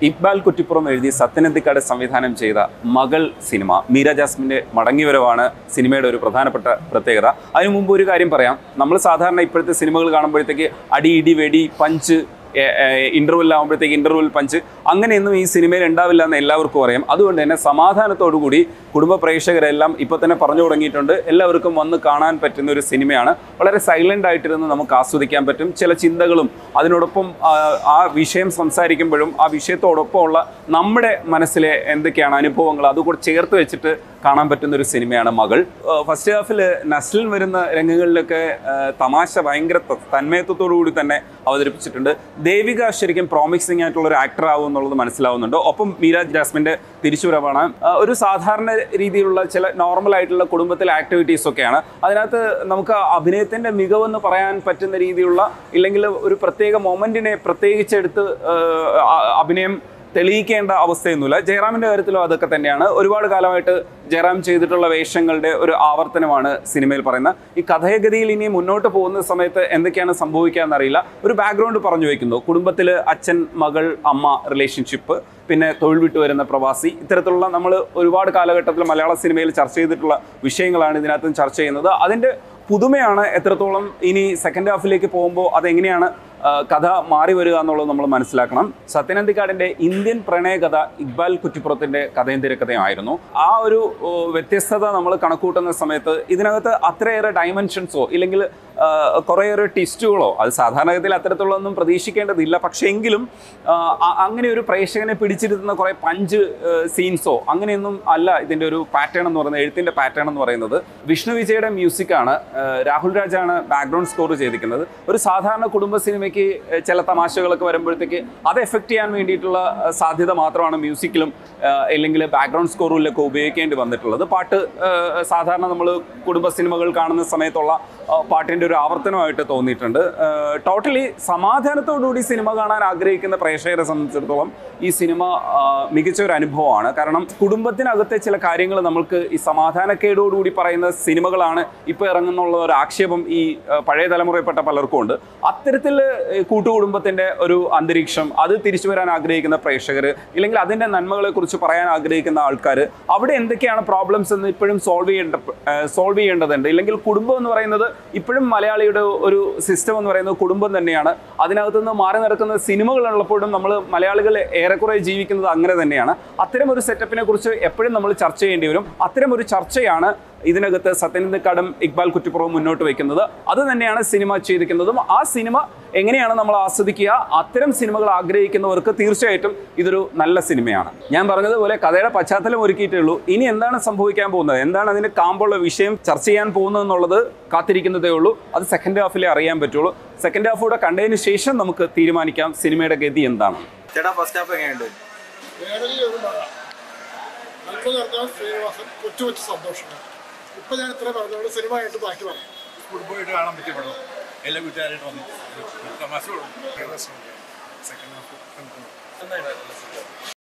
ഇക്ബാൽ കുറ്റിപ്പുറം എഴുതി സത്യനന്ദിക്കാട് സംവിധാനം ചെയ്ത മകൾ സിനിമ മീര ജാസ്മിൻ്റെ മടങ്ങിവരവാണ് സിനിമയുടെ ഒരു പ്രധാനപ്പെട്ട പ്രത്യേകത അതിനു മുമ്പ് ഒരു കാര്യം പറയാം നമ്മൾ സാധാരണ ഇപ്പോഴത്തെ സിനിമകൾ കാണുമ്പോഴത്തേക്ക് അടി ഇടി വെടി പഞ്ച് ഇൻ്റർവെൽ ആകുമ്പോഴത്തേക്ക് ഇൻ്റർവെൽ പഞ്ച് അങ്ങനെയൊന്നും ഈ സിനിമയിൽ ഉണ്ടാവില്ല എന്ന് എല്ലാവർക്കും അറിയാം അതുകൊണ്ട് തന്നെ സമാധാനത്തോടുകൂടി കുടുംബ പ്രേക്ഷകരെല്ലാം ഇപ്പോൾ തന്നെ പറഞ്ഞു തുടങ്ങിയിട്ടുണ്ട് എല്ലാവർക്കും വന്ന് കാണാൻ പറ്റുന്ന ഒരു സിനിമയാണ് വളരെ സൈലൻ്റ് ആയിട്ടിരുന്ന് നമുക്ക് ആസ്വദിക്കാൻ പറ്റും ചില ചിന്തകളും അതിനോടൊപ്പം ആ, ആ വിഷയം സംസാരിക്കുമ്പോഴും ആ വിഷയത്തോടൊപ്പമുള്ള നമ്മുടെ മനസ്സിലെ എന്തൊക്കെയാണ് അനുഭവങ്ങൾ അതുകൂടെ ചേർത്ത് വെച്ചിട്ട് കാണാൻ പറ്റുന്ന ഒരു സിനിമയാണ് മകൾ ഫസ്റ്റ് ഹാഫിൽ നസ്ലിൻ വരുന്ന രംഗങ്ങളിലൊക്കെ ആ, തമാശ ഭയങ്കര ത- തന്മയത്വത്തോടു കൂടി തന്നെ അവതരിപ്പിച്ചിട്ടുണ്ട് ദേവിക ശരിക്കും പ്രോമിസിംഗ് ആയിട്ടുള്ള ഒരു ആക്ടർ ആവും എന്നുള്ളത് മനസ്സിലാവുന്നുണ്ട് ഒപ്പം മീര ജാസ്മിൻ്റെ തിരിച്ചുവരവാണ് ആ, ഒരു സാധാരണ രീതിയിലുള്ള ചില നോർമൽ ആയിട്ടുള്ള കുടുംബത്തിലെ ആക്ടിവിറ്റീസ് ഒക്കെയാണ് അതിനകത്ത് നമുക്ക് അഭിനയത്തിൻ്റെ മികവെന്ന് പറയാൻ പറ്റുന്ന രീതിയിലുള്ള ഇല്ലെങ്കിൽ ഒരു പ്രത്യേക മൊമെൻറ്റിനെ പ്രത്യേകിച്ചെടുത്ത് ആ, ആ- അഭിനയം തെളിയിക്കേണ്ട അവസ്ഥയൊന്നുമില്ല ജയറാമിൻ്റെ കാര്യത്തിലും അതൊക്കെ തന്നെയാണ് ഒരുപാട് കാലമായിട്ട് ജയറാം ചെയ്തിട്ടുള്ള വേഷങ്ങളുടെ ഒരു ആവർത്തനമാണ് സിനിമയിൽ പറയുന്നത് ഈ കഥയഗതിയിൽ ഇനി മുന്നോട്ട് പോകുന്ന സമയത്ത് എന്തൊക്കെയാണ് സംഭവിക്കുക എന്നറിയില്ല ഒരു ബാക്ക്ഗ്രൗണ്ട് പറഞ്ഞു വയ്ക്കുന്നു കുടുംബത്തിൽ അച്ഛൻ മകൾ അമ്മ റിലേഷൻഷിപ്പ് പിന്നെ തൊഴിൽ വിട്ടു വരുന്ന പ്രവാസി ഇത്തരത്തിലുള്ള നമ്മൾ ഒരുപാട് കാലഘട്ടത്തിൽ മലയാള സിനിമയിൽ ചർച്ച ചെയ്തിട്ടുള്ള വിഷയങ്ങളാണ് ഇതിനകത്തും ചർച്ച ചെയ്യുന്നത് അതിൻ്റെ പുതുമയാണ് എത്രത്തോളം ഇനി സെക്കൻഡ് ഹാഫിലേക്ക് പോകുമ്പോൾ അതെങ്ങനെയാണ് ആ, കഥ മാറി വരിക എന്നുള്ളത് നമ്മൾ മനസ്സിലാക്കണം സത്യനന്ദിക്കാടിൻ്റെ ഇന്ത്യൻ പ്രണയകഥ ഇക്ബാൽ കുറ്റിപ്പുറത്തിൻ്റെ കഥയും തിരക്കഥയായിരുന്നു ആ ഒരു ഓ, വ്യത്യസ്തത നമ്മൾ കണക്കൂട്ടുന്ന സമയത്ത് ഇതിനകത്ത് അത്രയേറെ ഡയമെൻഷൻസോ ഇല്ലെങ്കിൽ ആ, കുറേയേറെ ട്വിസ്റ്റുകളോ അത് സാധാരണഗതിയിൽ അത്തരത്തിലുള്ളതൊന്നും പ്രതീക്ഷിക്കേണ്ടതില്ല പക്ഷേ എങ്കിലും ആ, അ- അങ്ങനെ ഒരു പ്രേക്ഷകനെ പിടിച്ചിരുത്തുന്ന കുറേ പഞ്ച് സീൻസോ അങ്ങനെയൊന്നും അല്ല ഇതിൻ്റെ ഒരു പാറ്റേൺ എന്ന് പറയുന്നത് എഴുത്തിൻ്റെ പാറ്റേൺ എന്ന് പറയുന്നത് വിഷ്ണു വിജയുടെ മ്യൂസിക്കാണ് രാഹുൽ രാജാണ് ബാക്ക്ഗ്രൗണ്ട് സ്കോർ ചെയ്തിരിക്കുന്നത് ഒരു സാധാരണ കുടുംബ സിനിമയ്ക്ക് ഏഹ്, ചില തമാശകളൊക്കെ വരുമ്പോഴത്തേക്ക് അത് എഫക്റ്റ് ചെയ്യാൻ വേണ്ടിയിട്ടുള്ള ഏഹ്, സാധ്യത മാത്രമാണ് മ്യൂസിക്കിലും ഏഹ്, അല്ലെങ്കിൽ ബാക്ക്ഗ്രൗണ്ട് സ്കോറിലൊക്കെ ഉപയോഗിക്കേണ്ടി വന്നിട്ടുള്ളത് പാട്ട് ഏഹ്, സാധാരണ നമ്മൾ കുടുംബ സിനിമകൾ കാണുന്ന സമയത്തുള്ള ഏഹ്, പാട്ടിൻ്റെ ഒരു ആവർത്തനമായിട്ട് തോന്നിയിട്ടുണ്ട് ടോട്ടലി സമാധാനത്തോടുകൂടി സിനിമ കാണാൻ ആഗ്രഹിക്കുന്ന പ്രേക്ഷകരെ സംബന്ധിച്ചിടത്തോളം ഈ സിനിമ ആ, മികച്ച ഒരു അനുഭവമാണ് കാരണം കുടുംബത്തിനകത്തെ ചില കാര്യങ്ങൾ നമ്മൾക്ക് ഈ സമാധാനക്കേടോടുകൂടി പറയുന്ന സിനിമകളാണ് ഇപ്പോൾ ഇറങ്ങുന്നുള്ള ഒരു ആക്ഷേപം ഈ ആ, പഴയ തലമുറയിൽപ്പെട്ട പലർക്കും ഉണ്ട് അത്തരത്തിൽ ഏ, കൂട്ടുകുടുംബത്തിൻ്റെ ഒരു അന്തരീക്ഷം അത് തിരിച്ചു വരാൻ ആഗ്രഹിക്കുന്ന പ്രേക്ഷകർ ഇല്ലെങ്കിൽ അതിൻ്റെ നന്മകളെക്കുറിച്ച് പറയാൻ ആഗ്രഹിക്കുന്ന ആൾക്കാർ അവിടെ എന്തൊക്കെയാണ് പ്രോബ്ലംസ് എന്ന് ഇപ്പോഴും സോൾവ് ചെയ്യേണ്ട സോൾവ് ചെയ്യേണ്ടതുണ്ട് ഇല്ലെങ്കിൽ കുടുംബം എന്ന് പറയുന്നത് ഇപ്പോഴും മലയാളിയുടെ ഒരു സിസ്റ്റം എന്ന് പറയുന്നത് കുടുംബം തന്നെയാണ് അതിനകത്ത് നിന്ന് മാറി നടക്കുന്ന സിനിമകൾ ഉള്ളപ്പോഴും നമ്മൾ മലയാളികൾ ഏറെക്കുറെ ജീവിക്കുന്നത് അങ്ങനെ തന്നെയാണ് അത്തരം ഒരു സെറ്റപ്പിനെ കുറിച്ച് എപ്പോഴും നമ്മൾ ചർച്ച ചെയ്യേണ്ടി വരും അത്തരം ഒരു ചർച്ചയാണ് ഇതിനകത്ത് സത്യനന്ദക്കാടും ഇക്ബാൽ കുറ്റിപ്പുറവും മുന്നോട്ട് വയ്ക്കുന്നത് അത് തന്നെയാണ് സിനിമ ചെയ്തിരിക്കുന്നതും ആ സിനിമ എങ്ങനെയാണ് നമ്മൾ ആസ്വദിക്കുക അത്തരം സിനിമകൾ ആഗ്രഹിക്കുന്നവർക്ക് തീർച്ചയായിട്ടും ഇതൊരു നല്ല സിനിമയാണ് ഞാൻ പറഞ്ഞതുപോലെ കഥയുടെ പശ്ചാത്തലം ഒരുക്കിയിട്ടേ ഉള്ളൂ ഇനി എന്താണ് സംഭവിക്കാൻ പോകുന്നത് എന്താണ് അതിൻ്റെ കാമ്പുള്ള വിഷയം ചർച്ച ചെയ്യാൻ പോകുന്നത് എന്നുള്ളത് കാത്തിരിക്കുന്നതേ ഉള്ളൂ അത് സെക്കൻഡ് ഹാഫിലേ അറിയാൻ പറ്റുള്ളൂ സെക്കൻഡ് ഹാഫ് കൂടെ കണ്ടതിന് ശേഷം നമുക്ക് തീരുമാനിക്കാം സിനിമയുടെ ഗതി എന്താണ് ചേട്ടാ ഫസ്റ്റ് ഹാഫ് എങ്ങനെയുണ്ട് വേനലിൽ ഒരു മഴ നന്മ നിറഞ്ഞ ശ്രീനിവാസൻ കൊച്ചു കൊച്ചു സന്തോഷങ്ങൾ ഇപ്പൊ ഞാൻ ഇത്ര പറഞ്ഞോളൂ സിനിമ ആയിട്ട് ബാക്കി പറയാം കുടുംബമായിട്ട് കാണാൻ പറ്റിയ പടം എല്ലാ വീട്ടുകാരായിട്ട് വന്നു തമാശ സെക്കൻഡ് ഹാഫ്